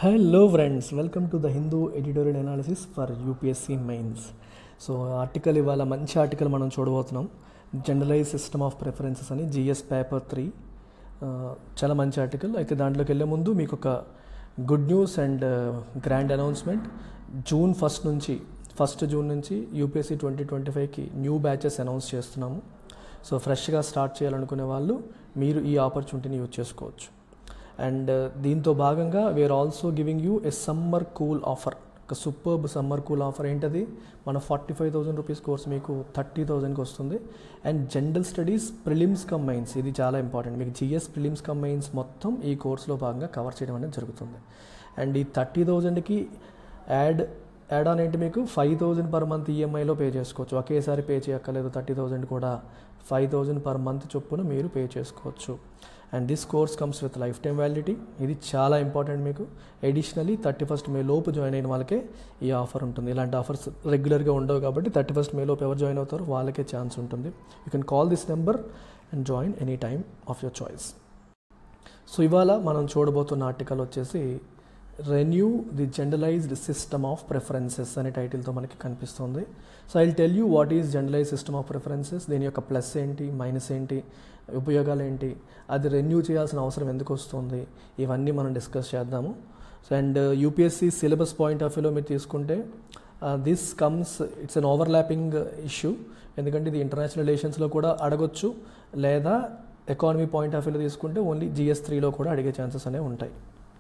Hello friends welcome to the Hindu editorial analysis for UPSC mains so article ఇవాళ మంచి article మనం చూడబోతున్నాం generalise system of preferences అని GS paper three చాలా మంచి ఆర్టికల్ అయితే దాంట్లోకి వెళ్ళే ముందు మీకు ఒక good news and grand announcement June first నుంచి ఫస్ట్ జూన్ నుంచి యూపీఎస్సీ ట్వంటీ ట్వంటీ ఫైవ్కి న్యూ బ్యాచెస్ అనౌన్స్ చేస్తున్నాము సో ఫ్రెష్గా స్టార్ట్ చేయాలనుకునే వాళ్ళు మీరు ఈ ఆపర్చునిటీని యూజ్ చేసుకోవచ్చు అండ్ దీంతో భాగంగా we're also giving you a summer cool offer ఒక సూపర్బ్ సమ్మర్ కూల్ ఆఫర్ ఏంటది మన forty five thousand rupees course మీకు థర్టీ థౌసండ్కి వస్తుంది and general studies prelims cum mains ఇది చాలా ఇంపార్టెంట్ మీకు జిఎస్ ప్రిలిమ్స్ కమ్ మైన్స్ మొత్తం ఈ కోర్సులో భాగంగా కవర్ చేయడం అనేది జరుగుతుంది అండ్ ఈ థర్టీ థౌజండ్కి యాడ్ యాడ్ ఆన్ ఏంటి మీకు ఫైవ్ థౌజండ్ పర్ మంత్ ఈఎంఐలో పే చేసుకోవచ్చు ఒకేసారి పే చేయక్కర్లేదు థర్టీ థౌజండ్ కూడా ఫైవ్ థౌజండ్ పర్ మంత్ చొప్పున మీరు పే చేసుకోవచ్చు and this course comes with lifetime validity ఇది చాలా ఇంపార్టెంట్ మీకు ఎడిషనలీ థర్టీ ఫస్ట్ మే లోపు జాయిన్ అయిన వాళ్ళకే ఈ ఆఫర్ ఉంటుంది ఇలాంటి ఆఫర్స్ రెగ్యులర్గా ఉండవు కాబట్టి థర్టీ ఫస్ట్ మే లోపు ఎవరు జాయిన్ అవుతారో వాళ్ళకే ఛాన్స్ ఉంటుంది you can call this number and join any time of your choice so ఇవాళ మనం చూడబోతున్న ఆర్టికల్ వచ్చేసి renew the generalised system of preferences అనే టైటిల్తో మనకి కనిపిస్తుంది so I tell you what is generalise system of preferences దీని యొక్క ప్లస్ ఏంటి మైనస్ ఏంటి ఉపయోగాలు ఏంటి అది రెన్యూ చేయాల్సిన అవసరం ఎందుకు వస్తుంది ఇవన్నీ మనం డిస్కస్ చేద్దాము so and UPSC syllabus point of వ్యూలో మీరు తీసుకుంటే this comes it's an overlapping issue ఎందుకంటే ఇది ఇంటర్నేషనల్ రిలేషన్స్లో కూడా అడగొచ్చు లేదా ఎకానమీ పాయింట్ ఆఫ్ వ్యూలో తీసుకుంటే ఓన్లీ జిఎస్ త్రీలో కూడా అడిగే ఛాన్సెస్ అనేవి ఉంటాయి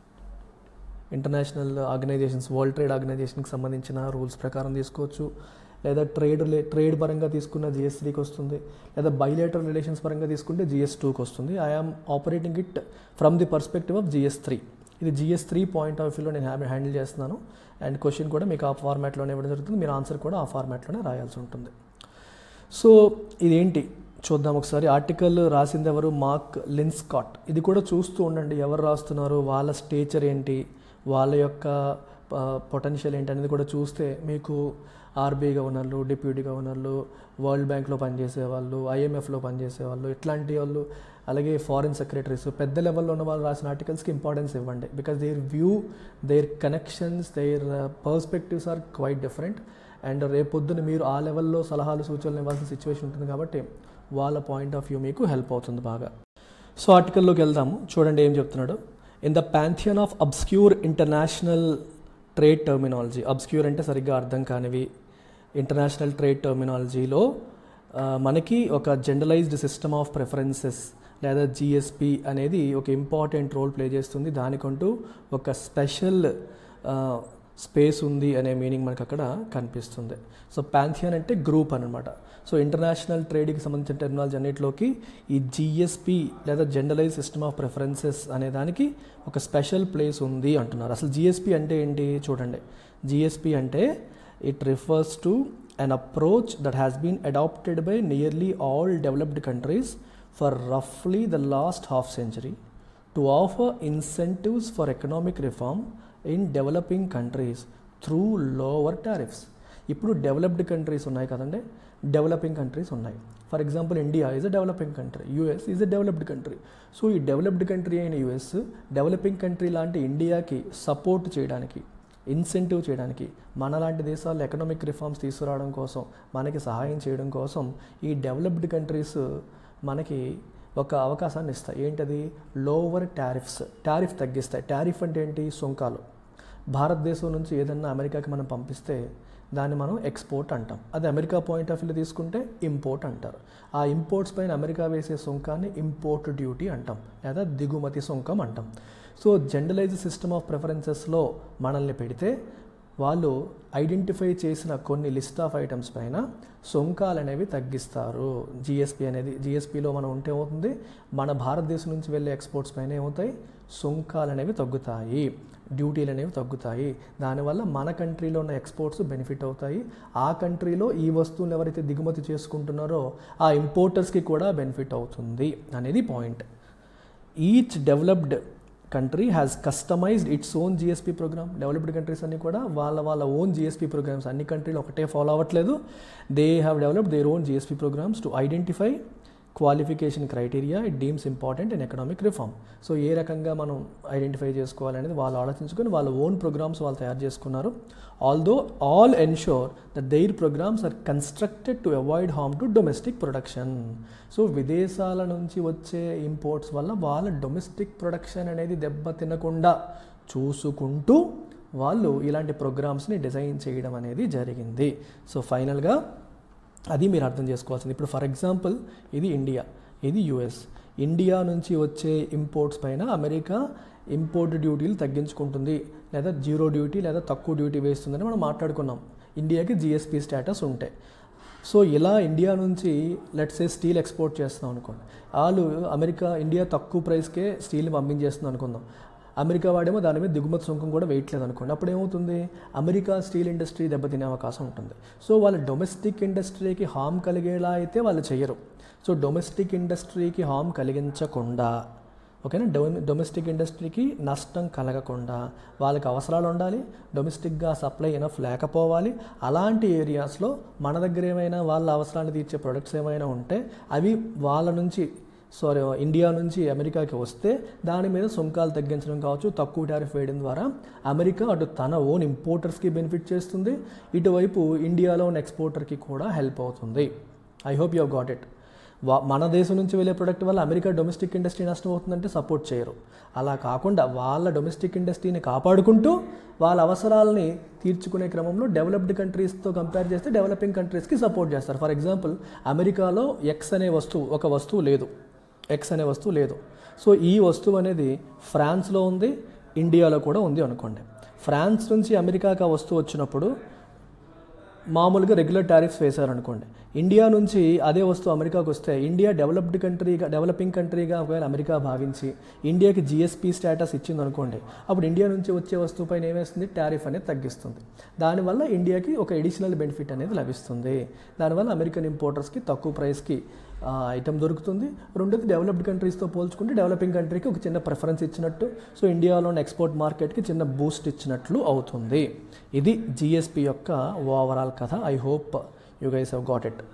ఇంటర్నేషనల్ ఆర్గనైజేషన్స్ వరల్డ్ ట్రేడ్ ఆర్గనైజేషన్కి సంబంధించిన రూల్స్ ప్రకారం తీసుకోవచ్చు లేదా ట్రేడ్ ట్రేడ్ పరంగా తీసుకున్న జిఎస్ త్రీకి వస్తుంది లేదా బైలేటరల్ రిలేషన్స్ పరంగా తీసుకుంటే జిఎస్ టూకి వస్తుంది I'm operating it from the perspective of GS three ఇది జిఎస్ త్రీ పాయింట్ ఆఫ్ వ్యూలో నేను హ్యాండిల్ చేస్తున్నాను అండ్ క్వశ్చన్ కూడా మీకు ఆ ఫార్మాట్లోనే ఇవ్వడం జరుగుతుంది మీరు ఆన్సర్ కూడా ఆ ఫార్మాట్లోనే రాయాల్సి ఉంటుంది సో ఇదేంటి చూద్దాం ఒకసారి ఆర్టికల్ రాసింది ఎవరు మార్క్ లిన్స్కాట్ ఇది కూడా చూస్తూ ఉండండి ఎవరు రాస్తున్నారు వాళ్ళ స్టేచర్ ఏంటి వాళ్ళ యొక్క పొటెన్షియల్ ఏంటి అనేది కూడా చూస్తే మీకు ఆర్బీఐ గవర్నర్లు డిప్యూటీ గవర్నర్లు వరల్డ్ బ్యాంక్లో పనిచేసే వాళ్ళు ఐఎంఎఫ్లో పనిచేసే వాళ్ళు ఇట్లాంటి వాళ్ళు అలాగే ఫారిన్ సెక్రటరీస్ పెద్ద లెవెల్లో ఉన్న వాళ్ళు రాసిన ఆర్టికల్స్కి ఇంపార్టెన్స్ ఇవ్వండి because their view their connections their perspectives are quite different and రేపొద్దున మీరు ఆ లెవెల్లో సలహాలు సూచనలు ఇవ్వాల్సిన సిచ్యువేషన్ ఉంటుంది కాబట్టి వాళ్ళ పాయింట్ ఆఫ్ వ్యూ మీకు హెల్ప్ అవుతుంది బాగా సో ఆర్టికల్లోకి వెళ్దాము చూడండి ఏం చెప్తున్నాడు in the pantheon of obscure international trade terminology obscure అంటే సరిగ్గా అర్థం కానివి ఇంటర్నేషనల్ ట్రేడ్ టర్మినాలజీలో మనకి ఒక జనరలైజ్డ్ సిస్టమ్ ఆఫ్ ప్రిఫరెన్సెస్ లేదా జిఎస్పి అనేది ఒక ఇంపార్టెంట్ రోల్ ప్లే చేస్తుంది దానికంటూ ఒక స్పెషల్ స్పేస్ ఉంది అనే మీనింగ్ మనకు అక్కడ కనిపిస్తుంది సో ప్యాంథియన్ అంటే గ్రూప్ అనమాట సో ఇంటర్నేషనల్ ట్రేడ్కి సంబంధించిన టెక్నాలజీ అన్నింటిలోకి ఈ జిఎస్పి లేదా జనరలైజ్ సిస్టమ్ ఆఫ్ ప్రిఫరెన్సెస్ అనే దానికి ఒక స్పెషల్ ప్లేస్ ఉంది అంటున్నారు అసలు జిఎస్పి అంటే ఏంటి చూడండి జిఎస్పి అంటే it refers to an approach that has been adapted by nearly all developed countries for రఫ్లీ the last half century to offer incentives for economic reform in developing countries through lower tariffs ఇప్పుడు developed countries ఉన్నాయి కదండి developing countries ఉన్నాయి for example India is a developing country US is a developed country so ఈ developed country అయిన యూఎస్ developing country లాంటి ఇండియాకి support చేయడానికి ఇన్సెంటివ్ చేయడానికి మనలాంటి దేశాల్లో ఎకనామిక్ రిఫార్మ్స్ తీసుకురావడం కోసం మనకి సహాయం చేయడం కోసం ఈ డెవలప్డ్ కంట్రీస్ మనకి ఒక అవకాశాన్ని ఇస్తాయి ఏంటది లోవర్ టారిఫ్స్ టారిఫ్ తగ్గిస్తాయి టారిఫ్ అంటే ఏంటి సుంకాలు భారతదేశం నుంచి ఏదన్నా అమెరికాకి మనం పంపిస్తే దాన్ని మనం ఎక్స్పోర్ట్ అంటాం అది అమెరికా పాయింట్ ఆఫ్ వ్యూలో తీసుకుంటే ఇంపోర్ట్ అంటారు ఆ ఇంపోర్ట్స్ పైన అమెరికా వేసే సుంకాన్ని ఇంపోర్ట్ డ్యూటీ అంటాం లేదా దిగుమతి సుంకం అంటాం సో జనరలైజ్ సిస్టమ్ ఆఫ్ ప్రిఫరెన్సెస్లో మనల్ని పెడితే వాళ్ళు ఐడెంటిఫై చేసిన కొన్ని లిస్ట్ ఆఫ్ ఐటమ్స్ పైన సుంకాలు అనేవి తగ్గిస్తారు జిఎస్పి అనేది జిఎస్పిలో మనం ఉంటే ఏమవుతుంది మన భారతదేశం నుంచి వెళ్ళే ఎక్స్పోర్ట్స్ పైన ఏమవుతాయి సుంకాలు అనేవి తగ్గుతాయి డ్యూటీలు అనేవి తగ్గుతాయి దానివల్ల మన కంట్రీలో ఉన్న ఎక్స్పోర్ట్స్ బెనిఫిట్ అవుతాయి ఆ కంట్రీలో ఈ వస్తువులు ఎవరైతే దిగుమతి చేసుకుంటున్నారో ఆ ఇంపోర్టర్స్కి కూడా బెనిఫిట్ అవుతుంది అనేది point each developed country has customised its own GSP program developed countries అన్ని కూడా వాళ్ళ వాళ్ళ ఓన్ జిఎస్పీ ప్రోగ్రామ్స్ అన్ని కంట్రీలు ఒకటే ఫాలో అవ్వట్లేదు they have developed their own GSP programs to identify qualification criteria it deems important in economic reform so ఏ రకంగా మనం ఐడెంటిఫై చేసుకోవాలనేది వాళ్ళు ఆలోచించుకొని వాళ్ళ ఓన్ ప్రోగ్రామ్స్ వాళ్ళు తయారు చేసుకున్నారు although all ensure that their programs are constructed to avoid harm to domestic production so విదేశాల నుంచి వచ్చే ఇంపోర్ట్స్ వల్ల వాళ్ళ డొమెస్టిక్ ప్రొడక్షన్ అనేది దెబ్బ తినకుండా చూసుకుంటూ వాళ్ళు ఇలాంటి ప్రోగ్రామ్స్ని డిజైన్ చేయడం అనేది జరిగింది సో ఫైనల్గా అది మీరు అర్థం చేసుకోవాల్సింది ఇప్పుడు ఫర్ ఎగ్జాంపుల్ ఇది ఇండియా ఇది యుఎస్ ఇండియా నుంచి వచ్చే ఇంపోర్ట్స్ పైన అమెరికా ఇంపోర్ట్ డ్యూటీలు తగ్గించుకుంటుంది లేదా జీరో డ్యూటీ లేదా తక్కువ డ్యూటీ వేస్తుందని మనం మాట్లాడుకున్నాం ఇండియాకి జిఎస్పి స్టేటస్ ఉంటే సో ఇలా ఇండియా నుంచి లెట్స్ ఏ స్టీల్ ఎక్స్పోర్ట్ చేస్తున్నాం అనుకోండి వాళ్ళు అమెరికా ఇండియా తక్కువ ప్రైస్కే స్టీల్ని పంపించేస్తుంది అనుకుందాం అమెరికా వాడేమో దాని మీద దిగుమతి సుంకం కూడా వేయట్లేదు అనుకోండి అప్పుడు ఏమవుతుంది అమెరికా స్టీల్ ఇండస్ట్రీ దెబ్బతినే అవకాశం ఉంటుంది సో వాళ్ళ డొమెస్టిక్ ఇండస్ట్రీకి హామ్ కలిగేలా అయితే వాళ్ళు చేయరు సో డొమెస్టిక్ ఇండస్ట్రీకి హామ్ కలిగించకుండా ఓకేనా డొ డొమెస్టిక్ ఇండస్ట్రీకి నష్టం కలగకుండా వాళ్ళకి అవసరాలు ఉండాలి డొమెస్టిక్గా సప్లై ఎనఫ్ లేకపోవాలి అలాంటి ఏరియాస్లో మన దగ్గర ఏమైనా వాళ్ళ అవసరాన్ని తీర్చే ప్రొడక్ట్స్ ఏమైనా ఉంటే అవి వాళ్ళ నుంచి సారీ ఇండియా నుంచి అమెరికాకి వస్తే దాని మీద సుంకాలు తగ్గించడం కావచ్చు తక్కువ టారిఫ్ వేయడం ద్వారా అమెరికా అటు తన ఓన్ ఇంపోర్టర్స్కి బెనిఫిట్ చేస్తుంది ఇటువైపు ఇండియాలో ఉన్న ఎక్స్పోర్టర్కి కూడా హెల్ప్ అవుతుంది I hope you got it వా మన దేశం నుంచి వెళ్ళే ప్రొడక్ట్ వల్ల అమెరికా డొమెస్టిక్ ఇండస్ట్రీ నష్టం అవుతుందంటే సపోర్ట్ చేయరు అలా కాకుండా వాళ్ళ డొమెస్టిక్ ఇండస్ట్రీని కాపాడుకుంటూ వాళ్ళ అవసరాలని తీర్చుకునే క్రమంలో డెవలప్డ్ కంట్రీస్తో కంపేర్ చేస్తే డెవలపింగ్ కంట్రీస్కి సపోర్ట్ చేస్తారు ఫర్ ఎగ్జాంపుల్ అమెరికాలో ఎక్స్ అనే వస్తువు ఒక వస్తువు లేదు ఎక్స్ అనే వస్తువు లేదు సో ఈ వస్తువు అనేది ఫ్రాన్స్లో ఉంది ఇండియాలో కూడా ఉంది అనుకోండి ఫ్రాన్స్ నుంచి అమెరికాకి ఆ వస్తువు వచ్చినప్పుడు మామూలుగా రెగ్యులర్ టారిఫ్స్ వేశారనుకోండి ఇండియా నుంచి అదే వస్తువు అమెరికాకు వస్తే ఇండియా డెవలప్డ్ కంట్రీగా డెవలపింగ్ కంట్రీగా ఒకవేళ అమెరికా భావించి ఇండియాకి జిఎస్పీ స్టేటస్ ఇచ్చింది అనుకోండి అప్పుడు ఇండియా నుంచి వచ్చే వస్తువు పైన ఏమేస్తుంది టారిఫ్ అనేది తగ్గిస్తుంది దానివల్ల ఇండియాకి ఒక ఎడిషనల్ బెనిఫిట్ అనేది లభిస్తుంది దానివల్ల అమెరికన్ ఇంపోర్టర్స్కి తక్కువ ప్రైస్కి ఐటమ్ దొరుకుతుంది రెండోది డెవలప్డ్ కంట్రీస్తో పోల్చుకుంటే డెవలపింగ్ కంట్రీకి ఒక చిన్న ప్రిఫరెన్స్ ఇచ్చినట్టు సో ఇండియాలోని ఎక్స్పోర్ట్ మార్కెట్కి చిన్న బూస్ట్ ఇచ్చినట్లు అవుతుంది ఇది జిఎస్పి యొక్క ఓవరాల్ కథ I hope you guys have got it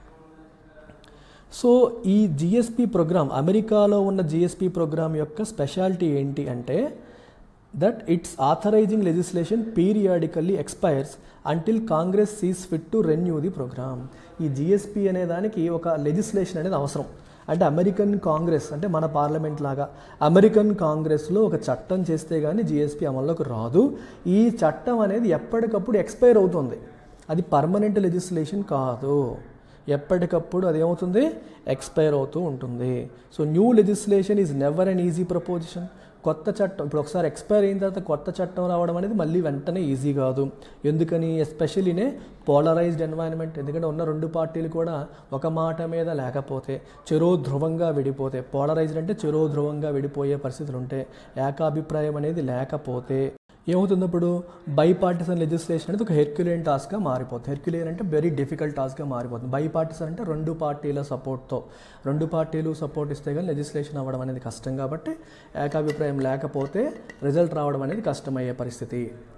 so ఈ జిఎస్పి ప్రోగ్రామ్ అమెరికాలో ఉన్న జిఎస్పి ప్రోగ్రామ్ యొక్క స్పెషాలిటీ ఏంటి అంటే that it's authorising legislation periodically expires until Congress sees fit to renew the program ఈ జిఎస్పి అనే దానికి ఒక లెజిస్లేషన్ అనేది అవసరం అంటే అమెరికన్ కాంగ్రెస్ అంటే మన పార్లమెంట్ లాగా అమెరికన్ కాంగ్రెస్లో ఒక చట్టం చేస్తే కానీ జిఎస్పి అమల్లోకి రాదు ఈ చట్టం అనేది ఎప్పటికప్పుడు ఎక్స్పైర్ అవుతుంది అది పర్మనెంట్ లెజిస్లేషన్ కాదు ఎప్పటికప్పుడు అది ఏమవుతుంది ఎక్స్పైర్ అవుతూ ఉంటుంది so new legislation is never an easy proposition కొత్త చట్టం ఇప్పుడు ఒకసారి ఎక్స్పైర్ అయిన తర్వాత కొత్త చట్టం రావడం అనేది మళ్ళీ వెంటనే ఈజీ కాదు ఎందుకని ఎస్పెషలీనే పోలరైజ్డ్ ఎన్వైరన్మెంట్ ఎందుకంటే ఉన్న రెండు పార్టీలు కూడా ఒక మాట మీద లేకపోతే చెరో ధ్రువంగా విడిపోతే పోలరైజ్డ్ అంటే చెరో ధ్రువంగా విడిపోయే పరిస్థితులు ఉంటే ఏకాభిప్రాయం అనేది లేకపోతే ఏమవుతుంది అప్పుడు బై పార్టిసన్ లెజిస్లేషన్ అనేది ఒక హెర్క్యులియన్ టాస్క్గా మారిపోతుంది హెర్క్యులియన్ అంటే వెరీ డిఫికల్ట్ టాస్క్గా మారిపోతుంది బై పార్టిసన్ అంటే రెండు పార్టీల సపోర్ట్తో రెండు పార్టీలు సపోర్ట్ ఇస్తే కానీ లెజిస్లేషన్ అవ్వడం అనేది కష్టం కాబట్టి ఏకాభిప్రాయం లేకపోతే రిజల్ట్ రావడం అనేది కష్టమయ్యే పరిస్థితి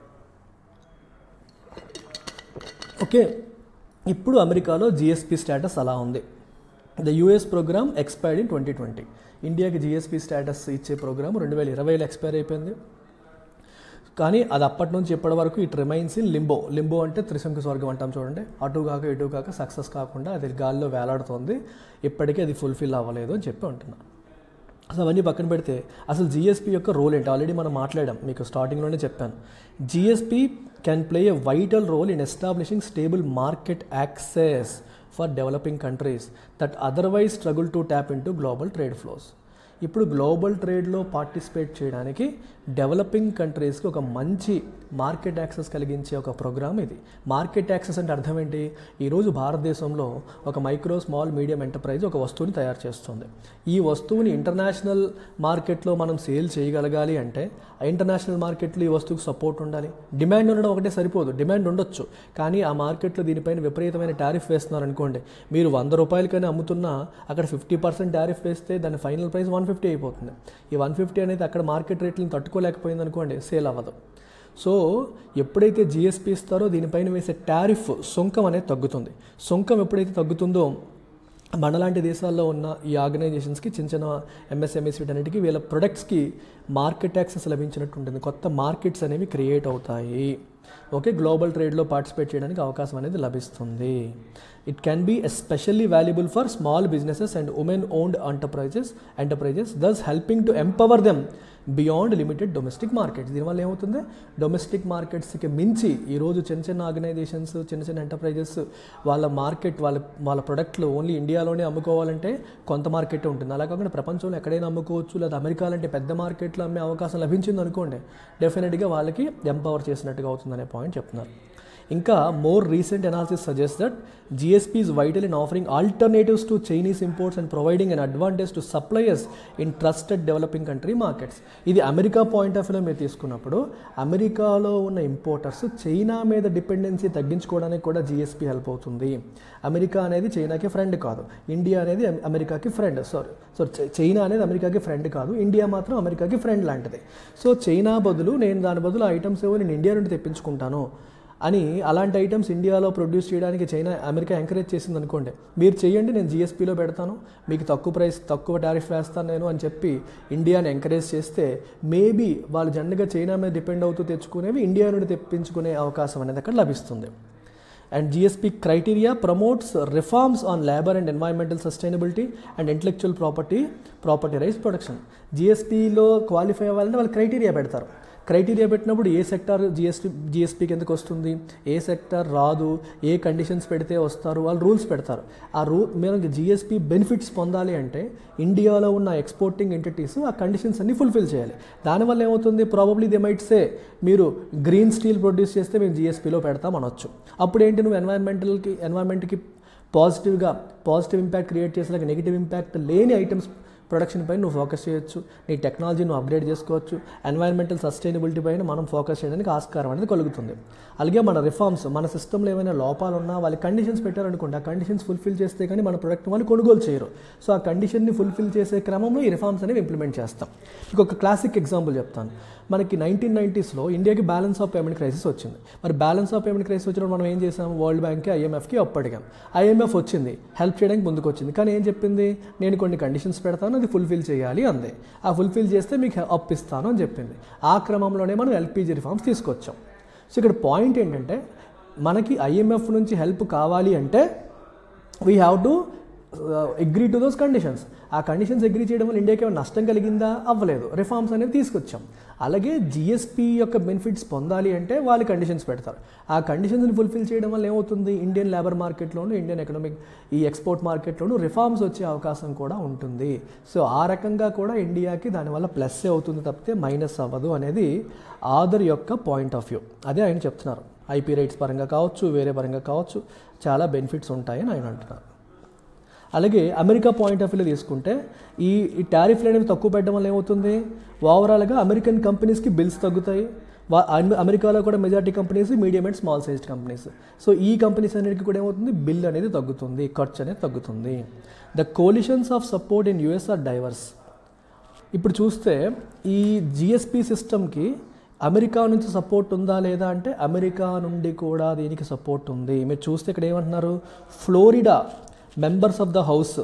ఓకే ఇప్పుడు అమెరికాలో జిఎస్పి స్టేటస్ అలా ఉంది the US program expired in twenty twenty ఇండియాకి జిఎస్పి స్టేటస్ ఇచ్చే ప్రోగ్రామ్ రెండు వేల ఇరవైలో ఎక్స్పైర్ అయిపోయింది కానీ అది అప్పటి నుంచి ఇప్పటి వరకు it remains in limbo limbo అంటే త్రిశంకు స్వర్గం అంటాం చూడండి అటు కాక ఇటు కాక సక్సెస్ కాకుండా అది గాల్లో వేలాడుతోంది ఇప్పటికీ అది ఫుల్ఫిల్ అవ్వలేదు అని చెప్పి అంటున్నా అసలు అవన్నీ పక్కన పెడితే అసలు జిఎస్పి యొక్క రోల్ ఏంటి ఆల్రెడీ మనం మాట్లాడాం మీకు స్టార్టింగ్లోనే చెప్పాను GSP can play a vital role in establishing stable market access for developing countries that otherwise struggle to tap into global trade flows ఇప్పుడు గ్లోబల్ ట్రేడ్లో పార్టిసిపేట్ చేయడానికి డెవలపింగ్ కంట్రీస్కి ఒక మంచి మార్కెట్ యాక్సెస్ కలిగించే ఒక ప్రోగ్రామ్ ఇది మార్కెట్ యాక్సెస్ అంటే అర్థం ఏంటి ఈరోజు భారతదేశంలో ఒక మైక్రో స్మాల్ మీడియం ఎంటర్ప్రైజ్ ఒక వస్తువుని తయారు చేస్తుంది ఈ వస్తువుని ఇంటర్నేషనల్ మార్కెట్లో మనం సేల్ చేయగలగాలి అంటే ఇంటర్నేషనల్ మార్కెట్లో ఈ వస్తువుకి సపోర్ట్ ఉండాలి డిమాండ్ ఉండడం ఒకటే సరిపోదు డిమాండ్ ఉండొచ్చు కానీ ఆ మార్కెట్లో దీనిపైన విపరీతమైన టారిఫ్ వేస్తున్నారు అనుకోండి మీరు వంద రూపాయలకైనా అమ్ముతున్నా అక్కడ ఫిఫ్టీ పర్సెంట్ టారిఫ్ వేస్తే దాని ఫైనల్ ప్రైస్ వన్ ఫిఫ్టీ అయిపోతుంది ఈ వన్ ఫిఫ్టీ అనేది అక్కడ మార్కెట్ రేట్లను తట్టుకోలేకపోయింది అనుకోండి సేల్ అవ్వదు సో ఎప్పుడైతే జిఎస్పి ఇస్తారో దీనిపైన వేసే టారిఫ్ సుంకం అనేది తగ్గుతుంది సుంకం ఎప్పుడైతే తగ్గుతుందో మనలాంటి దేశాల్లో ఉన్న ఈ ఆర్గనైజేషన్స్కి చిన్న చిన్న ఎంఎస్ఎంఎస్ వీటన్నిటికీ వీళ్ళ ప్రొడక్ట్స్కి మార్కెట్ యాక్సెస్ లభించినట్టు ఉంటుంది కొత్త మార్కెట్స్ అనేవి క్రియేట్ అవుతాయి ఓకే గ్లోబల్ ట్రేడ్లో పార్టిసిపేట్ చేయడానికి అవకాశం అనేది లభిస్తుంది it can be especially valuable for small businesses and women owned enterprises enterprises thus helping to empower them beyond limited domestic markets దీనివల్ల ఏమవుతుంది డొమెస్టిక్ మార్కెట్స్కి మించి ఈరోజు చిన్న చిన్న ఆర్గనైజేషన్స్ చిన్న చిన్న ఎంటర్ప్రైజెస్ వాళ్ళ మార్కెట్ వాళ్ళ వాళ్ళ ప్రొడక్ట్లు ఓన్లీ ఇండియాలోనే అమ్ముకోవాలంటే కొంత మార్కెట్ ఉంటుంది అలా కాకుండా ప్రపంచంలో ఎక్కడైనా అమ్ముకోవచ్చు లేదా అమెరికా లాంటి పెద్ద మార్కెట్లో అమ్మే అవకాశం లభించింది అనుకోండి డెఫినెట్గా వాళ్ళకి ఎంపవర్ చేసినట్టుగా అవుతుందనే పాయింట్ చెప్తున్నారు ఇంకా more recent analysis suggest that GSP is vital in offering alternatives to Chinese imports and providing an advantage to suppliers in trusted developing country markets ఇది అమెరికా పాయింట్ ఆఫ్ వ్యూలో మీరు తీసుకున్నప్పుడు అమెరికాలో ఉన్న ఇంపోర్టర్స్ చైనా మీద dependency తగ్గించుకోవడానికి కూడా GSP help అవుతుంది అమెరికా అనేది చైనాకి ఫ్రెండ్ కాదు ఇండియా అనేది అమె- అమెరికాకి ఫ్రెండ్ సారీ సో చైనా అనేది అమెరికాకి ఫ్రెండ్ కాదు ఇండియా మాత్రం అమెరికాకి ఫ్రెండ్ లాంటిది సో చైనా బదులు నేను దాని బదులు ఐటమ్స్ ఏవో నేను ఇండియా నుండి తెప్పించుకుంటాను అని అలాంటి ఐటమ్స్ ఇండియాలో ప్రొడ్యూస్ చేయడానికి చైనా అమెరికా ఎంకరేజ్ చేసింది అనుకోండి మీరు చేయండి నేను జిఎస్పీలో పెడతాను మీకు తక్కువ ప్రైస్ తక్కువ టారిఫ్ వేస్తాను నేను అని చెప్పి ఇండియాని ఎంకరేజ్ చేస్తే మేబీ వాళ్ళు జనరల్గా చైనా మీద డిపెండ్ అవుతూ తెచ్చుకునేవి ఇండియా నుండి తెప్పించుకునే అవకాశం అనేది అక్కడ లభిస్తుంది and GSP criteria promotes reforms on labour and environmental sustainability and intellectual property property rights production జిఎస్పీలో క్వాలిఫై అవ్వాలంటే వాళ్ళు క్రైటీరియా పెడతారు క్రైటీరియా పెట్టినప్పుడు ఏ సెక్టార్ జిఎస్టీ జిఎస్పీకి ఎందుకు వస్తుంది ఏ సెక్టార్ రాదు ఏ కండిషన్స్ పెడితే వస్తారు వాళ్ళు రూల్స్ పెడతారు ఆ రూ మీరు జిఎస్పీ బెనిఫిట్స్ పొందాలి అంటే ఇండియాలో ఉన్న ఎక్స్పోర్టింగ్ ఎంటిటీస్ ఆ కండిషన్స్ అన్ని ఫుల్ఫిల్ చేయాలి దానివల్ల ఏమవుతుంది ప్రాబబ్లీ దే మైట్ సే మీరు గ్రీన్ స్టీల్ ప్రొడ్యూస్ చేస్తే మేము జిఎస్పీలో పెడతాం అనొచ్చు అప్పుడు ఏంటి నువ్వు ఎన్వైర్న్మెంటల్కి ఎన్వైర్న్మెంట్కి పాజిటివ్గా పాజిటివ్ ఇంపాక్ట్ క్రియేట్ చేసేలాగా నెగిటివ్ ఇంపాక్ట్ లేని ఐటమ్స్ ప్రొడక్షన్ పైన నువ్వు ఫోకస్ చేయొచ్చు నీ టెక్నాలజీ నువ్వు అప్గ్రేడ్ చేసుకోవచ్చు ఎన్వైరన్మెంటల్ సస్టైనబిలిటీ పైన మనం ఫోకస్ చేయడానికి ఆస్కారం అనేది కలుగుతుంది అలాగే మన రిఫార్మ్స్ మన సిస్టంలో ఏమైనా లోపాలు ఉన్నా వాళ్ళ కండిషన్స్ పెట్టారనుకోండి ఆ కండిషన్స్ ఫుల్ఫిల్ చేస్తే కానీ మన ప్రొడక్ట్ వాళ్ళు కొనుగోలు చేయరు సో ఆ కండిషన్ని ఫుల్ఫిల్ చేసే క్రమంలో ఈ రిఫార్మ్స్ అనేవి ఇంప్లిమెంట్ చేస్తాం ఇంకొక క్లాసిక్ ఎగ్జాంపుల్ చెప్తాను మనకి నైన్టీన్ నైంటీస్లో ఇండియాకి బ్యాలెన్స్ ఆఫ్ పేమెంట్ క్రైసిస్ వచ్చింది మరి బ్యాలెన్స్ ఆఫ్ పేమెంట్ క్రైసిస్ వచ్చినప్పుడు మనం ఏం చేసాం వరల్డ్ బ్యాంక్కి ఐఎంఎఫ్కి అప్పు అడిగాం ఐఎంఎఫ్ వచ్చింది హెల్ప్ చేయడానికి ముందుకు వచ్చింది కానీ ఏం చెప్పింది నేను కొన్ని కండిషన్స్ పెడతాను అది ఫుల్ఫిల్ చేయాలి అంది ఆ ఫుల్ఫిల్ చేస్తే మీకు అప్పు ఇస్తాను అని చెప్పింది ఆ క్రమంలోనే మనం ఎల్పిజి రిఫార్మ్స్ తీసుకొచ్చాం సో ఇక్కడ పాయింట్ ఏంటంటే మనకి ఐఎంఎఫ్ నుంచి హెల్ప్ కావాలి అంటే we have to agree to those conditions ఆ కండిషన్స్ అగ్రీ చేయడం వల్ల ఇండియాకి ఏమైనా నష్టం కలిగిందా అవ్వలేదు రిఫార్మ్స్ అనేది తీసుకొచ్చాం అలాగే జిఎస్పీ యొక్క బెనిఫిట్స్ పొందాలి అంటే వాళ్ళు కండిషన్స్ పెడతారు ఆ కండిషన్స్ని ఫుల్ఫిల్ చేయడం వల్ల ఏమవుతుంది ఇండియన్ లేబర్ మార్కెట్లోను ఇండియన్ ఎకనామిక్ ఈ ఎక్స్పోర్ట్ మార్కెట్లోను రిఫార్మ్స్ వచ్చే అవకాశం కూడా ఉంటుంది సో ఆ రకంగా కూడా ఇండియాకి దానివల్ల ప్లస్ అవుతుంది తప్పితే మైనస్ అవ్వదు అనేది ఆదర్ యొక్క పాయింట్ ఆఫ్ వ్యూ అదే ఆయన చెప్తున్నారు ఐపీ రైట్స్ పరంగా కావచ్చు వేరే పరంగా కావచ్చు చాలా బెనిఫిట్స్ ఉంటాయని ఆయన అంటున్నారు అలాగే అమెరికా పాయింట్ ఆఫ్ వ్యూలో తీసుకుంటే ఈ ఈ టారిఫ్లు అనేవి తక్కువ పెట్టడం వల్ల ఏమవుతుంది ఓవరాల్గా అమెరికన్ కంపెనీస్కి బిల్స్ తగ్గుతాయి వా అమె- అమెరికాలో కూడా majority companies medium and small sized companies so ఈ కంపెనీస్ అన్నిటికీ కూడా ఏమవుతుంది బిల్ అనేది తగ్గుతుంది ఖర్చు అనేది తగ్గుతుంది the coalitions of support in US are diverse ఇప్పుడు చూస్తే ఈ జిఎస్పి సిస్టమ్కి అమెరికా నుంచి సపోర్ట్ ఉందా లేదా అంటే అమెరికా నుండి కూడా దీనికి సపోర్ట్ ఉంది మీరు చూస్తే ఇక్కడ ఏమంటున్నారు Florida members of the house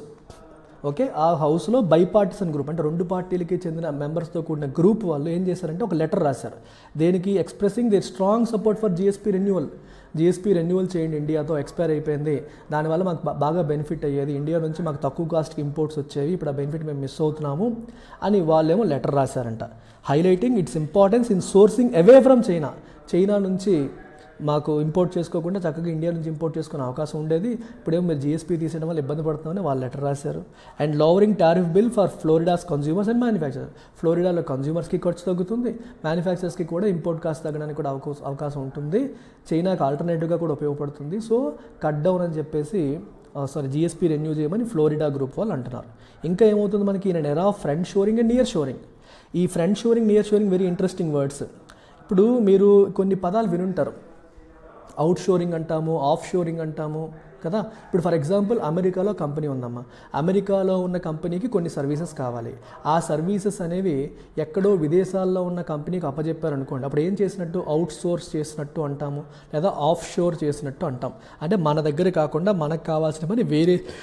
okay ఆ హౌస్లో బైపార్టిసన్ గ్రూప్ అంటే రెండు పార్టీలకి చెందిన మెంబర్స్తో కూడిన గ్రూప్ వాళ్ళు ఏం చేశారంటే ఒక లెటర్ రాశారు దేనికి expressing their strong support for GSP renewal GSP renewal చేయండి ఇండియాతో ఎక్స్పైర్ అయిపోయింది దానివల్ల మాకు బా- బాగా బెనిఫిట్ అయ్యేది ఇండియా నుంచి మాకు తక్కువ కాస్ట్కి ఇంపోర్ట్స్ వచ్చేవి ఇప్పుడు ఆ బెనిఫిట్ మేము మిస్ అవుతున్నాము అని వాళ్ళేమో లెటర్ రాశారంట highlighting its importance in sourcing away from China China నుంచి మాకు ఇంపోర్ట్ చేసుకోకుండా చక్కగా ఇండియా నుంచి ఇంపోర్ట్ చేసుకునే అవకాశం ఉండేది ఇప్పుడేమో మీరు జీఎస్పీ తీసేయడం వల్ల ఇబ్బంది పడుతున్నామని వాళ్ళు లెటర్ రాశారు and lowering tariff bill for Florida's consumers and manufacture ఫ్లోరిడాలో కన్జ్యూమర్స్కి ఖర్చు తగ్గుతుంది మ్యానుఫ్యాక్చర్స్కి కూడా ఇంపోర్ట్ కాస్ట్ తగ్గడానికి కూడా అవకాశం అవకాశం ఉంటుంది చైనాకి ఆల్టర్నేటివ్గా కూడా ఉపయోగపడుతుంది సో కట్ డౌన్ అని చెప్పేసి సారీ జిఎస్పీ రెన్యూ చేయమని ఫ్లోరిడా గ్రూప్ వాళ్ళు అంటున్నారు ఇంకా ఏమవుతుంది మనకి ఈయన era front shoring and near shoring ఈ front shoring near shoring very interesting words ఇప్పుడు మీరు కొన్ని పదాలు వినుంటారు అవుట్ షోరింగ్ అంటాము ఆఫ్ షోరింగ్ అంటాము కదా ఇప్పుడు ఫర్ ఎగ్జాంపుల్ అమెరికాలో కంపెనీ ఉందమ్మా అమెరికాలో ఉన్న కంపెనీకి కొన్ని సర్వీసెస్ కావాలి ఆ సర్వీసెస్ అనేవి ఎక్కడో విదేశాల్లో ఉన్న కంపెనీకి అప్పచెప్పారు అనుకోండి అప్పుడు ఏం చేసినట్టు అవుట్ సోర్స్ చేసినట్టు అంటాము లేదా ఆఫ్ షోర్ చేసినట్టు అంటాం అంటే మన దగ్గర కాకుండా మనకు కావాల్సిన పని వేరే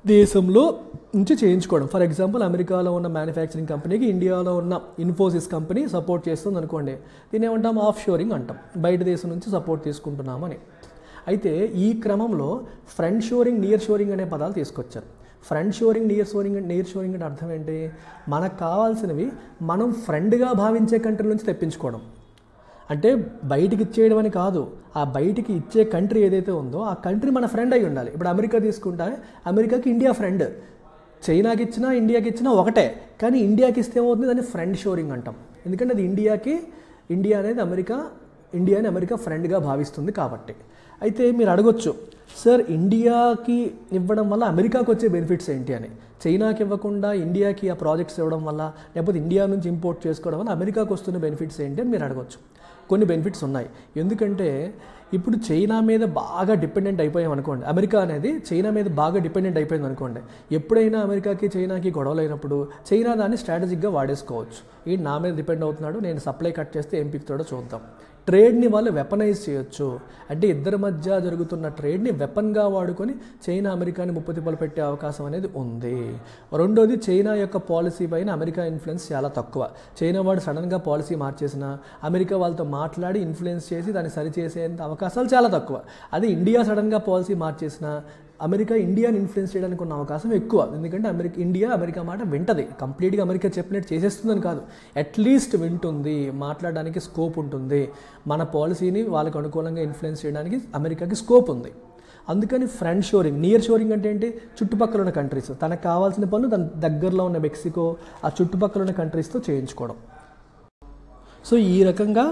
దేశంలో నుంచి చేయించుకోవడం ఫర్ ఎగ్జాంపుల్ అమెరికాలో ఉన్న మ్యానుఫ్యాక్చరింగ్ కంపెనీకి ఇండియాలో ఉన్న ఇన్ఫోసిస్ కంపెనీ సపోర్ట్ చేస్తుంది అనుకోండి దీని ఏమంటాం ఆఫ్ షోరింగ్ అంటాం బయట దేశం నుంచి సపోర్ట్ తీసుకుంటున్నామని అయితే ఈ క్రమంలో ఫ్రంట్ షోరింగ్ నియర్ షోరింగ్ అనే పదాలు తీసుకొచ్చారు front shoring near shoring near shoring అంటే అర్థం ఏంటి మనకు కావాల్సినవి మనం ఫ్రెండ్గా భావించే కంట్రీ నుంచి తెప్పించుకోవడం అంటే బయటికి ఇచ్చేయడం అని కాదు ఆ బయటికి ఇచ్చే కంట్రీ ఏదైతే ఉందో ఆ కంట్రీ మన ఫ్రెండ్ అయి ఉండాలి ఇప్పుడు అమెరికా తీసుకుంటే అమెరికాకి ఇండియా ఫ్రెండ్ చైనాకి ఇచ్చినా ఇండియాకి ఇచ్చినా ఒకటే కానీ ఇండియాకి ఇస్తే ఏమవుతుంది దాన్ని ఫ్రెండ్ షోరింగ్ అంటాం ఎందుకంటే అది ఇండియాకి ఇండియా అనేది అమెరికా ఇండియాని అమెరికా ఫ్రెండ్గా భావిస్తుంది కాబట్టి అయితే మీరు అడగొచ్చు సార్ ఇండియాకి ఇవ్వడం వల్ల అమెరికాకి వచ్చే బెనిఫిట్స్ ఏంటి అని చైనాకి ఇవ్వకుండా ఇండియాకి ఆ ప్రాజెక్ట్స్ ఇవ్వడం వల్ల లేకపోతే ఇండియా నుంచి ఇంపోర్ట్ చేసుకోవడం వల్ల అమెరికాకి వస్తున్న బెనిఫిట్స్ ఏంటి అని మీరు అడగొచ్చు కొన్ని బెనిఫిట్స్ ఉన్నాయి ఎందుకంటే ఇప్పుడు చైనా మీద బాగా డిపెండెంట్ అయిపోయాం అనుకోండి అమెరికా అనేది చైనా మీద బాగా డిపెండెంట్ అయిపోయింది అనుకోండి ఎప్పుడైనా అమెరికాకి చైనాకి గొడవలు అయినప్పుడు చైనా దాన్ని స్ట్రాటజిక్గా వాడేసుకోవచ్చు ఈ నా మీద డిపెండ్ అవుతున్నాడు నేను సప్లై కట్ చేస్తే ఏం పిక్తాడో చూద్దాం ట్రేడ్ని వాళ్ళు వెపనైజ్ చేయొచ్చు అంటే ఇద్దరి మధ్య జరుగుతున్న ట్రేడ్ని వెపన్గా వాడుకొని చైనా అమెరికాని ముప్పతిప్పలు పెట్టే అవకాశం అనేది ఉంది రెండోది చైనా యొక్క పాలసీ పైన అమెరికా ఇన్ఫ్లుయెన్స్ చాలా తక్కువ చైనా వాడు సడన్గా పాలసీ మార్చేసిన అమెరికా వాళ్ళతో మాట్లాడి ఇన్ఫ్లుయెన్స్ చేసి దాన్ని సరిచేసేంత అవకాశాలు చాలా తక్కువ అదే ఇండియా సడన్గా పాలసీ మార్చేసిన అమెరికా ఇండియాని ఇన్ఫ్లుయెన్స్ చేయడానికి ఉన్న అవకాశం ఎక్కువ ఎందుకంటే అమెరికా ఇండియా అమెరికా మాట వింటది కంప్లీట్గా అమెరికా చెప్పినట్టు చేసేస్తుందని కాదు అట్లీస్ట్ వింటుంది మాట్లాడడానికి స్కోప్ ఉంటుంది మన పాలసీని వాళ్ళకి అనుకూలంగా ఇన్ఫ్లుయెన్స్ చేయడానికి అమెరికాకి స్కోప్ ఉంది అందుకని ఫ్రంట్ షోరింగ్ నియర్ షోరింగ్ అంటే ఏంటి చుట్టుపక్కల ఉన్న కంట్రీస్ తనకు కావాల్సిన పనులు తన దగ్గరలో ఉన్న మెక్సికో ఆ చుట్టుపక్కల ఉన్న కంట్రీస్తో చేయించుకోవడం సో ఈ రకంగా